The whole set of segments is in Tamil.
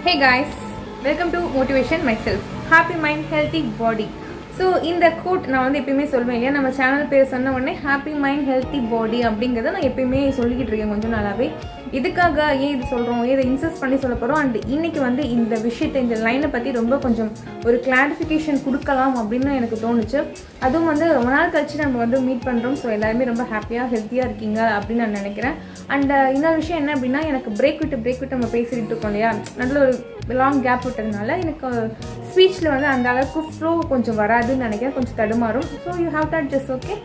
hey guys welcome to motivation my self happy mind healthy body so இந்த கோட் நான் வந்து எப்பயுமே சொல்வேன் இல்லையா நம்ம சேனல் பேர் சொன்ன உடனே ஹாப்பி மைண்ட் ஹெல்த்தி பாடி அப்படிங்கிறத நான் எப்பயுமே சொல்லிக்கிட்டு இருக்கேன் கொஞ்சம் நாளாவே இதுக்காக ஏன் இது சொல்கிறோம் ஏன் இதை இன்சஸ்ட் பண்ணி சொல்ல போகிறோம் அண்ட் இன்னைக்கு வந்து இந்த விஷயத்தை இந்த லைனை பற்றி ரொம்ப கொஞ்சம் ஒரு கிளாரிஃபிகேஷன் கொடுக்கலாம் அப்படின்னு எனக்கு தோணுச்சு அதுவும் வந்து ரொம்ப நாள் கழிச்சு நம்ம வந்து மீட் பண்ணுறோம் ஸோ எல்லாருமே ரொம்ப ஹாப்பியாக ஹெல்த்தியாக இருக்கீங்க அப்படின்னு நான் நினைக்கிறேன் அண்ட் இன்னொரு விஷயம் என்ன அப்படின்னா எனக்கு பிரேக் விட்டு பிரேக் விட்டு நம்ம பேசிகிட்டு இருக்கோம் இல்லையா நல்ல ஒரு லாங் கேப் விட்டதுனால எனக்கு ஸ்பீச்சில் வந்து அந்த அளவுக்கு ஃப்ளோ கொஞ்சம் வராதுன்னு நினைக்கிறேன் கொஞ்சம் தடுமாறும் so you have that just okay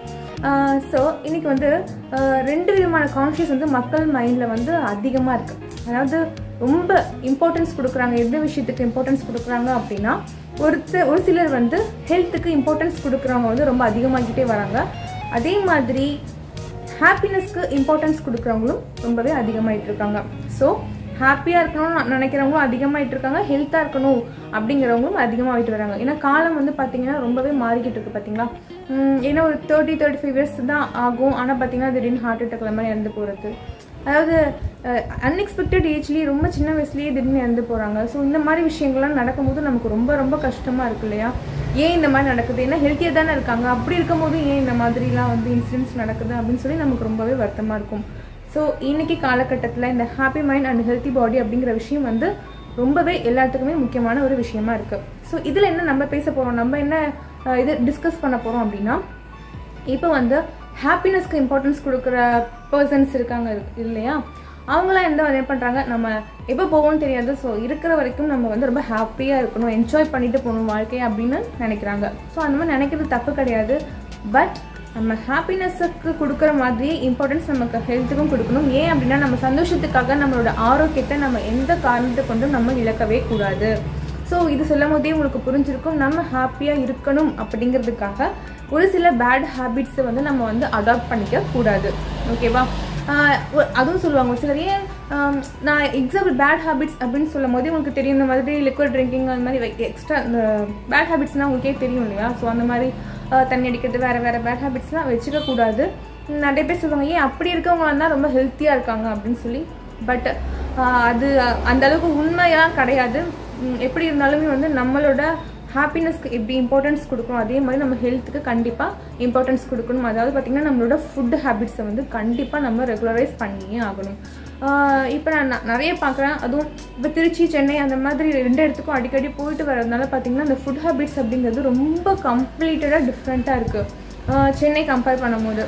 so இன்னைக்கு வந்து ஆஹ் ரெண்டு விதமான கான்ஷியஸ் வந்து மக்கள் மைண்டில் வந்து அதிகமாக இருக்குது அதாவது ரொம்ப இம்பார்ட்டன்ஸ் கொடுக்குறாங்க எந்த விஷயத்துக்கு இம்பார்ட்டன்ஸ் கொடுக்குறாங்க அப்படின்னா ஒருத்தர் ஒரு சிலர் வந்து ஹெல்த்துக்கு இம்பார்ட்டன்ஸ் கொடுக்குறவங்க வந்து ரொம்ப அதிகமாகிட்டே வராங்க அதே மாதிரி ஹாப்பினஸ்க்கு இம்பார்ட்டன்ஸ் கொடுக்குறவங்களும் ரொம்பவே அதிகமாகிட்டு இருக்காங்க ஸோ ஹாப்பியாக இருக்கணும்னு நினைக்கிறவங்களும் அதிகமாகிட்டு இருக்காங்க ஹெல்த்தாக இருக்கணும் அப்படிங்கிறவங்களும் அதிகமாகிட்டு வராங்க ஏன்னா காலம் வந்து பார்த்தீங்கன்னா ரொம்பவே மாறிக்கிட்டு இருக்கு பார்த்தீங்களா உம் ஏன்னா ஒரு தேர்ட்டி தேர்ட்டி ஃபைவ் இயர்ஸ் தான் ஆகும் ஆனால் பார்த்தீங்கன்னா திடீர்னு ஹார்ட் அட்டாக்ல மாதிரி இறந்து போகிறது அதாவது அன்எக்ஸ்பெக்டட் ஏஜ்லேயே ரொம்ப சின்ன வயசுலேயே திடீர்னு இறந்து போகிறாங்க ஸோ இந்த மாதிரி விஷயங்கள்லாம் நடக்கும்போது நமக்கு ரொம்ப ரொம்ப கஷ்டமாக இருக்கு இல்லையா ஏன் இந்த மாதிரி நடக்குது ஏன்னா ஹெல்த்தியாக தானே இருக்காங்க அப்படி இருக்கும்போது ஏன் இந்த மாதிரிலாம் வந்து இன்சிடென்ட்ஸ் நடக்குது அப்படின்னு சொல்லி நமக்கு ரொம்பவே வருத்தமாக இருக்கும் ஸோ இன்னைக்கு காலகட்டத்தில் இந்த happy mind and healthy body அப்படிங்கிற விஷயம் வந்து ரொம்பவே எல்லாத்துக்குமே முக்கியமான ஒரு விஷயமா இருக்குது ஸோ இதில் என்ன நம்ம பேச போகிறோம் நம்ம என்ன அஹ், இது டிஸ்கஸ் பண்ண போகிறோம் அப்படின்னா இப்போ வந்து ஹாப்பினஸ்க்கு இம்பார்ட்டன்ஸ் கொடுக்குற பர்சன்ஸ் இருக்காங்க இருக்கு- இல்லையா அவங்களாம் எந்த என்ன பண்ணுறாங்க நம்ம எப்போ போவோம்னு தெரியாது ஸோ இருக்கிற வரைக்கும் நம்ம வந்து ரொம்ப ஹாப்பியாக இருக்கணும் என்ஜாய் பண்ணிட்டு போகணும் வாழ்க்கையை அப்படின்னு நினைக்கிறாங்க ஸோ அந்த மாதிரி நினைக்கிறது தப்பு கிடையாது பட் நம்ம ஹாப்பினஸுக்கு கொடுக்குற மாதிரியே இம்பார்ட்டன்ஸ் நமக்கு ஹெல்த்துக்கும் கொடுக்கணும் ஏன் அப்படின்னா நம்ம சந்தோஷத்துக்காக நம்மளோட ஆரோக்கியத்தை நம்ம எந்த காரணத்தை கொண்டும் நம்ம இழக்கவே கூடாது ஸோ இது சொல்லும் போதே உங்களுக்கு புரிஞ்சிருக்கும் நம்ம ஹாப்பியாக இருக்கணும் அப்படிங்கிறதுக்காக ஒரு சில பேட் ஹேபிட்ஸை வந்து நம்ம வந்து அடாப்ட் பண்ணிக்க கூடாது ஓகேவா ஆஹ் ஒ- அதுவும் சொல்லுவாங்க ஒரு சிலர் ஏன் ஆம், நான் எக்ஸாம்பிள் பேட் ஹேபிட்ஸ் அப்படின்னு சொல்லும் போதே உங்களுக்கு தெரியும் இந்த மாதிரி லிக்விட் ட்ரிங்கிங் அந்த மாதிரி எக்ஸ்ட்ரா இந்த பேட் ஹேபிட்ஸ்னால் உங்களுக்கே தெரியும் இல்லையா ஸோ அந்த மாதிரி ஆஹ் தண்ணி அடிக்கிறது வேறு வேறு பேட் ஹேபிட்ஸ்லாம் வச்சுக்க கூடாது நிறைய பேர் சொல்லுவாங்க ஏன் அப்படி இருக்கவங்களாம் தான் ரொம்ப ஹெல்த்தியாக இருக்காங்க அப்படின்னு சொல்லி பட் அது அஹ், அந்த அளவுக்கு உண்மையாக கிடையாது உம், எப்படி இருந்தாலுமே வந்து நம்மளோட ஹாப்பினஸ்க்கு எப்படி இம்பார்ட்டன்ஸ் கொடுக்கணும் அதே மாதிரி நம்ம ஹெல்த்துக்கு கண்டிப்பாக இம்பார்ட்டன்ஸ் கொடுக்கணும் அதாவது பார்த்திங்கன்னா நம்மளோட ஃபுட் ஹேபிட்ஸை வந்து கண்டிப்பாக நம்ம ரெகுலரைஸ் பண்ணியே ஆகணும் இப்போ நான் ந- நிறைய பார்க்குறேன் அதுவும் இப்போ திருச்சி சென்னை அந்த மாதிரி ரெண்டு இடத்துக்கும் அடிக்கடி போயிட்டு வரதுனால பார்த்திங்கன்னா அந்த ஃபுட் ஹேபிட்ஸ் அப்படிங்கிறது ரொம்ப கம்ப்ளீட்டடாக டிஃப்ரெண்ட்டாக இருக்குது சென்னை கம்பேர் பண்ணும்போது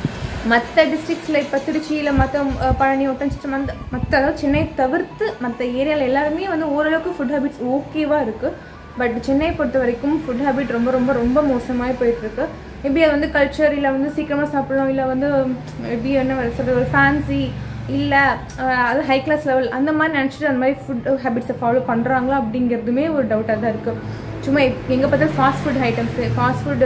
மற்ற டிஸ்ட்ரிக்ஸில் இப்போ திருச்சியில் மற்ற பழனி ஒட்டன்சிட்டம் அந்த மற்ற அதாவது சென்னை தவிர்த்து மற்ற ஏரியாவில் எல்லாருமே வந்து ஓரளவுக்கு ஃபுட் ஹேபிட்ஸ் ஓகேவாக இருக்குது பட் சென்னை பொறுத்த வரைக்கும் ஃபுட் ஹேபிட் ரொம்ப ரொம்ப ரொம்ப மோசமாக போயிட்டுருக்கு மேபி அது வந்து கல்ச்சர் இல்லை வந்து சீக்கிரமாக சாப்பிடலாம் இல்லை வந்து எப்படி என்ன சொல்கிறது ஒரு ஃபேன்சி இல்லை அது ஹை கிளாஸ் லெவல் அந்த மாதிரி நினச்சிட்டு அந்த மாதிரி ஃபுட் ஹேபிட்ஸை ஃபாலோ பண்ணுறாங்களா அப்படிங்கிறதுமே ஒரு டவுட்டாக தான் இருக்குது சும்மா எங்கே பார்த்தாலும் fast food items fast food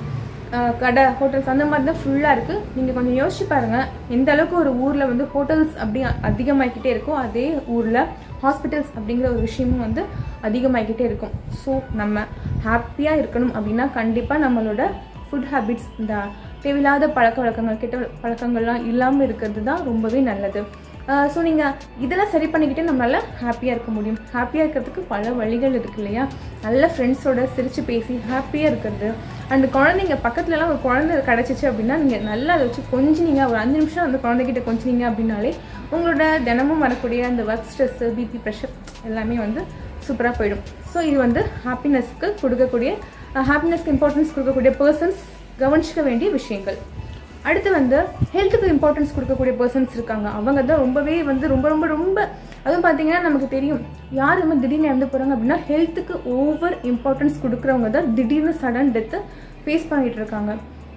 அஹ் கடை ஹோட்டல்ஸ் அந்த மாதிரி தான் ஃபுல்லாக இருக்குது நீங்கள் கொஞ்சம் யோசிச்சு பாருங்கள் எந்த அளவுக்கு ஒரு ஊரில் வந்து ஹோட்டல்ஸ் அப்படி அதிகமாகிக்கிட்டே இருக்கோ அதே ஊரில் ஹாஸ்பிட்டல்ஸ் அப்படிங்கிற ஒரு விஷயமும் வந்து அதிகமாகிக்கிட்டே இருக்கும் ஸோ நம்ம ஹாப்பியாக இருக்கணும் அப்படின்னா கண்டிப்பாக நம்மளோட ஃபுட் ஹேபிட்ஸ் இந்த தேவையில்லாத பழக்க வழக்கங்கள் கெட்ட பழக்கங்கள்லாம் இல்லாமல் இருக்கிறது தான் ரொம்பவே நல்லது ஸோ நீங்கள் இதெல்லாம் சரி பண்ணிக்கிட்டே நம்மளால ஹாப்பியாக இருக்க முடியும் ஹாப்பியாக இருக்கிறதுக்கு பல வழிகள் இருக்கு இல்லையா நல்ல ஃப்ரெண்ட்ஸோட சிரித்து பேசி ஹாப்பியாக இருக்கிறது அண்ட் குழந்தைங்க பக்கத்துலலாம் ஒரு குழந்தை கிடச்சிச்சு அப்படின்னா நீங்கள் நல்லா அதை வச்சு கொஞ்சினீங்க ஒரு அஞ்சு நிமிஷம் அந்த குழந்தைகிட்ட கொஞ்சினீங்க அப்படின்னாலே உங்களோட தினமும் வரக்கூடிய அந்த ஒர்க் ஸ்ட்ரெஸ்ஸு பிபி ப்ரெஷர் எல்லாமே வந்து சூப்பராக போயிடும் ஸோ இது வந்து ஹாப்பினஸ்க்கு கொடுக்கக்கூடிய ஹாப்பினஸ்க்கு இம்பார்ட்டன்ஸ் கொடுக்கக்கூடிய பர்சன்ஸ் கவனிச்சிக்க வேண்டிய விஷயங்கள் அடுத்து வந்து ஹெல்த்துக்கு இம்பார்ட்டன்ஸ் கொடுக்கக்கூடிய பர்சன்ஸ் இருக்காங்க அவங்க தான் ரொம்பவே வந்து ரொம்ப ரொம்ப ரொம்ப அதுவும் பார்த்தீங்கன்னா நமக்கு தெரியும் யார் வந்து திடீர்னு இறந்து போகிறாங்க அப்படின்னா ஹெல்த்துக்கு ஓவர் இம்பார்ட்டன்ஸ் கொடுக்குறவங்க தான் திடீர்னு சடன் டெத்தை ஃபேஸ் பண்ணிகிட்டு இருக்காங்க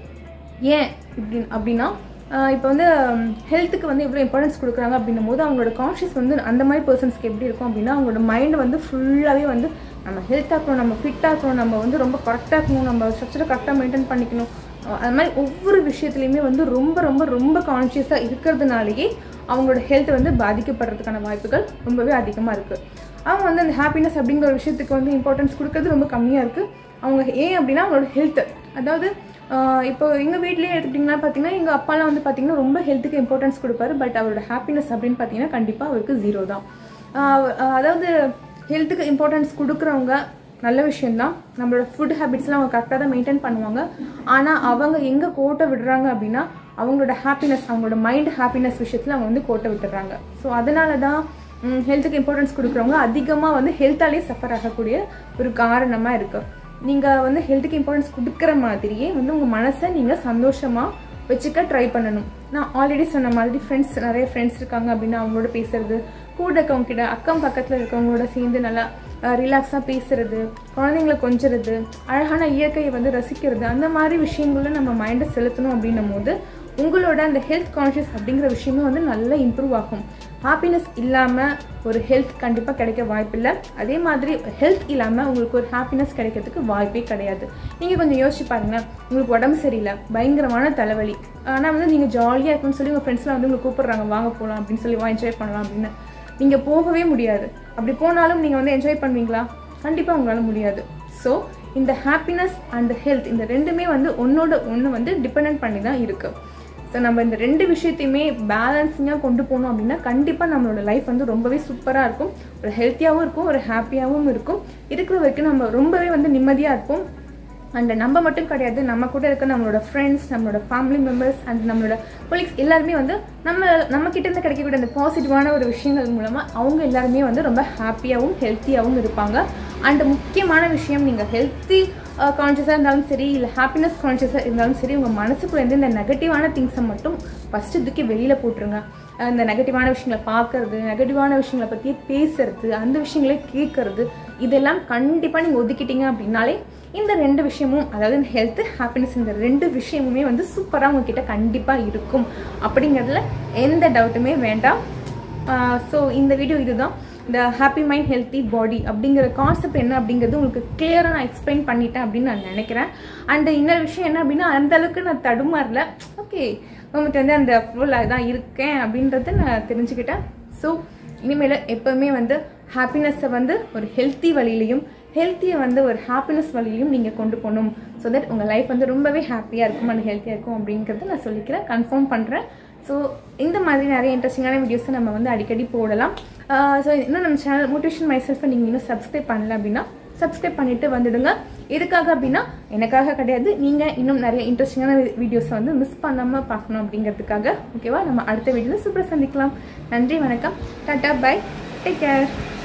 ஏன் இப்படி அப்படின்னா இப்போ வந்து ஹெல்த்துக்கு வந்து எவ்வளோ இம்பார்ட்டன்ஸ் கொடுக்குறாங்க அப்படின்னும் போது அவங்களோட கான்ஷியஸ் வந்து அந்த மாதிரி பர்சன்ஸ்க்கு எப்படி இருக்கும் அப்படின்னா அவங்களோட மைண்ட் வந்து ஃபுல்லாகவே வந்து நம்ம ஹெல்த்தாக இருக்கணும் நம்ம ஃபிட்டாக இருக்கணும் நம்ம வந்து ரொம்ப கரெக்டாக இருக்கணும் நம்ம ஸ்ட்ரக்சரை கரெக்டாக மெயின்டைன் பண்ணிக்கணும் அஹ் அது மாதிரி ஒவ்வொரு விஷயத்துலையுமே வந்து ரொம்ப ரொம்ப ரொம்ப கான்ஷியஸாக இருக்கிறதுனாலேயே அவங்களோட ஹெல்த் வந்து பாதிக்கப்படுறதுக்கான வாய்ப்புகள் ரொம்பவே அதிகமாக இருக்குது அவங்க வந்து அந்த ஹாப்பினஸ் அப்படிங்கிற ஒரு விஷயத்துக்கு வந்து இம்பார்ட்டன்ஸ் கொடுக்கறது ரொம்ப கம்மியாக இருக்குது அவங்க ஏன் அப்படின்னா அவங்களோட ஹெல்த் அதாவது ஆஹ் இப்போ எங்கள் வீட்லேயே எடுத்துக்கிட்டிங்கன்னா பார்த்தீங்கன்னா எங்கள் அப்பாலாம் வந்து பார்த்தீங்கன்னா ரொம்ப ஹெல்த்துக்கு இம்பார்ட்டன்ஸ் கொடுப்பாரு பட் அவரோட ஹாப்பினஸ் அப்படின்னு பார்த்தீங்கன்னா கண்டிப்பாக அவருக்கு ஜீரோ தான் ஆஹ் ஆஹ் அதாவது ஹெல்த்துக்கு இம்பார்ட்டன்ஸ் கொடுக்குறவங்க நல்ல விஷயம்தான் நம்மளோட ஃபுட் ஹேபிட்ஸ்லாம் அவங்க கரெக்டாக தான் மெயின்டைன் பண்ணுவாங்க ஆனால் அவங்க எங்கே கோட்டை விடுறாங்க அப்படின்னா அவங்களோட ஹாப்பினஸ் அவங்களோட மைண்ட் ஹாப்பினஸ் விஷயத்தில் அவங்க வந்து கோட்டை விட்டுறாங்க ஸோ அதனால தான் ஹெல்த்துக்கு இம்பார்ட்டன்ஸ் கொடுக்குறவங்க அதிகமாக வந்து ஹெல்த்தாலே சஃபர் ஆகக்கூடிய ஒரு காரணமாக இருக்குது நீங்கள் வந்து ஹெல்த்துக்கு இம்பார்ட்டன்ஸ் கொடுக்குற மாதிரியே வந்து உங்கள் மனசை நீங்கள் சந்தோஷமாக வச்சுக்க ட்ரை பண்ணணும் நான் ஆல்ரெடி சொன்ன மாதிரி ஃப்ரெண்ட்ஸ் நிறைய ஃப்ரெண்ட்ஸ் இருக்காங்க அப்படின்னா அவங்களோட பேசுறது கூட இருக்கவங்க கிட்ட அக்கம் பக்கத்தில் இருக்கவங்களோட சேர்ந்து நல்லா ரிலாக்ஸாக பேசுறது குழந்தைங்களை கொஞ்சறது அழகான இயற்கையை வந்து ரசிக்கிறது அந்த மாதிரி விஷயங்கள்ல நம்ம மைண்டை செலுத்தணும் அப்படின்னும் போது உங்களோட அந்த ஹெல்த் கான்ஷியஸ் அப்படிங்கிற விஷயமும் வந்து நல்லா இம்ப்ரூவ் ஆகும் ஹாப்பினஸ் இல்லாமல் ஒரு ஹெல்த் கண்டிப்பாக கிடைக்க வாய்ப்பில்லை அதே மாதிரி ஹெல்த் இல்லாமல் உங்களுக்கு ஒரு ஹாப்பினஸ் கிடைக்கிறதுக்கு வாய்ப்பே கிடையாது நீங்கள் கொஞ்சம் யோசிச்சு பாருங்களேன் உங்களுக்கு உடம்பு சரியில்லை பயங்கரமான தலைவலி ஆனால் வந்து நீங்கள் ஜாலியாக இருக்குன்னு சொல்லி உங்கள் ஃப்ரெண்ட்ஸ்லாம் வந்து உங்களை கூப்பிட்றாங்க வாங்க போகலாம் அப்படின்னு சொல்லி வா என்ஜாய் பண்ணலாம் அப்படின்னு நீங்கள் போகவே முடியாது அப்படி போனாலும் நீங்கள் வந்து என்ஜாய் பண்ணுவீங்களா கண்டிப்பாக உங்களால் முடியாது ஸோ இந்த ஹாப்பினஸ் அண்ட் ஹெல்த் இந்த ரெண்டுமே வந்து ஒன்னோட ஒன்று வந்து டிபெண்ட் பண்ணி தான் இருக்குது ஸோ நம்ம இந்த ரெண்டு விஷயத்தையுமே பேலன்ஸிங்காக கொண்டு போனோம் அப்படின்னா கண்டிப்பாக நம்மளோட லைஃப் வந்து ரொம்பவே சூப்பராக இருக்கும் ஒரு ஹெல்த்தியாகவும் இருக்கும் ஒரு ஹாப்பியாகவும் இருக்கும் இருக்கிற வரைக்கும் நம்ம ரொம்பவே வந்து நிம்மதியாக இருப்போம் அண்ட் நம்ம மட்டும் கிடையாது நம்ம கூட இருக்க நம்மளோட ஃப்ரெண்ட்ஸ் நம்மளோட ஃபேமிலி மெம்பர்ஸ் அண்ட் நம்மளோட கொலீக்ஸ் எல்லாருமே வந்து நம்ம நம்ம கிட்ட இருந்து கிடைக்கக்கூடிய அந்த பாசிட்டிவான ஒரு விஷயங்கள் மூலமாக அவங்க எல்லாருமே வந்து ரொம்ப ஹாப்பியாகவும் ஹெல்த்தியாகவும் இருப்பாங்க அண்ட் முக்கியமான விஷயம் நீங்கள் ஹெல்த்தி கான்ஷியஸாக இருந்தாலும் சரி இல்லை ஹாப்பினஸ் கான்ஷியஸாக இருந்தாலும் சரி உங்கள் மனசுக்குள்ள இருந்து இந்த நெகட்டிவான திங்ஸை மட்டும் ஃபஸ்ட்டு தூக்கி வெளியில் போட்டுருங்க அந்த நெகட்டிவான விஷயங்களை பார்க்கறது நெகட்டிவான விஷயங்களை பற்றி பேசுறது அந்த விஷயங்களை கேட்கறது இதெல்லாம் கண்டிப்பாக நீங்கள் ஒதுக்கிட்டீங்க அப்படின்னாலே இந்த ரெண்டு விஷயமும் அதாவது இந்த ஹெல்த்து ஹாப்பினஸ் இந்த ரெண்டு விஷயமுமே வந்து சூப்பராக உங்ககிட்ட கண்டிப்பாக இருக்கும் அப்படிங்கிறதுல எந்த டவுட்டுமே வேண்டாம் ஸோ இந்த வீடியோ இதுதான் இந்த ஹாப்பி மைண்ட் ஹெல்த்தி பாடி அப்படிங்கிற கான்செப்ட் என்ன அப்படிங்கிறது உங்களுக்கு கிளியராக நான் எக்ஸ்பிளைன் பண்ணிட்டேன் அப்படின்னு நான் நினைக்கிறேன் அண்ட் இன்னொரு விஷயம் என்ன அப்படின்னா அந்த அளவுக்கு நான் தடுமாறல ஓகே உங்களுக்கு வந்து அந்த ஃபுல்லாக தான் இருக்கேன் அப்படின்றத நான் தெரிஞ்சுக்கிட்டேன் ஸோ இனிமேல் எப்போவுமே வந்து ஹாப்பினஸ்ஸை வந்து ஒரு ஹெல்த்தி வழியிலையும் ஹெல்த்தியை வந்து ஒரு ஹாப்பினஸ் வழியிலையும் நீங்கள் கொண்டு போகணும் ஸோ தட் உங்கள் லைஃப் வந்து ரொம்பவே ஹாப்பியாக இருக்கும் அண்ட் ஹெல்த்தியாக இருக்கும் அப்படிங்கிறத நான் சொல்லிக்கிறேன் கன்ஃபார்ம் பண்ணுறேன் ஸோ இந்த மாதிரி நிறைய இன்ட்ரெஸ்டிங்கான வீடியோஸை நம்ம வந்து அடிக்கடி போடலாம் ஸோ இன்னும் நம்ம சேனல் மோட்டிவேஷன் மை செல்ஃபை நீங்கள் இன்னும் சப்ஸ்கிரைப் பண்ணல அப்படின்னா சப்ஸ்கிரைப் பண்ணிட்டு வந்துடுங்க எதுக்காக அப்படின்னா எனக்காக கிடையாது நீங்கள் இன்னும் நிறைய இன்ட்ரெஸ்டிங்கான வீடியோஸை வந்து மிஸ் பண்ணாமல் பார்க்கணும் அப்படிங்கிறதுக்காக ஓகேவா நம்ம அடுத்த வீடியோவில் சூப்பராக சந்திக்கலாம் நன்றி வணக்கம் டாட்டா பை டேக் கேர்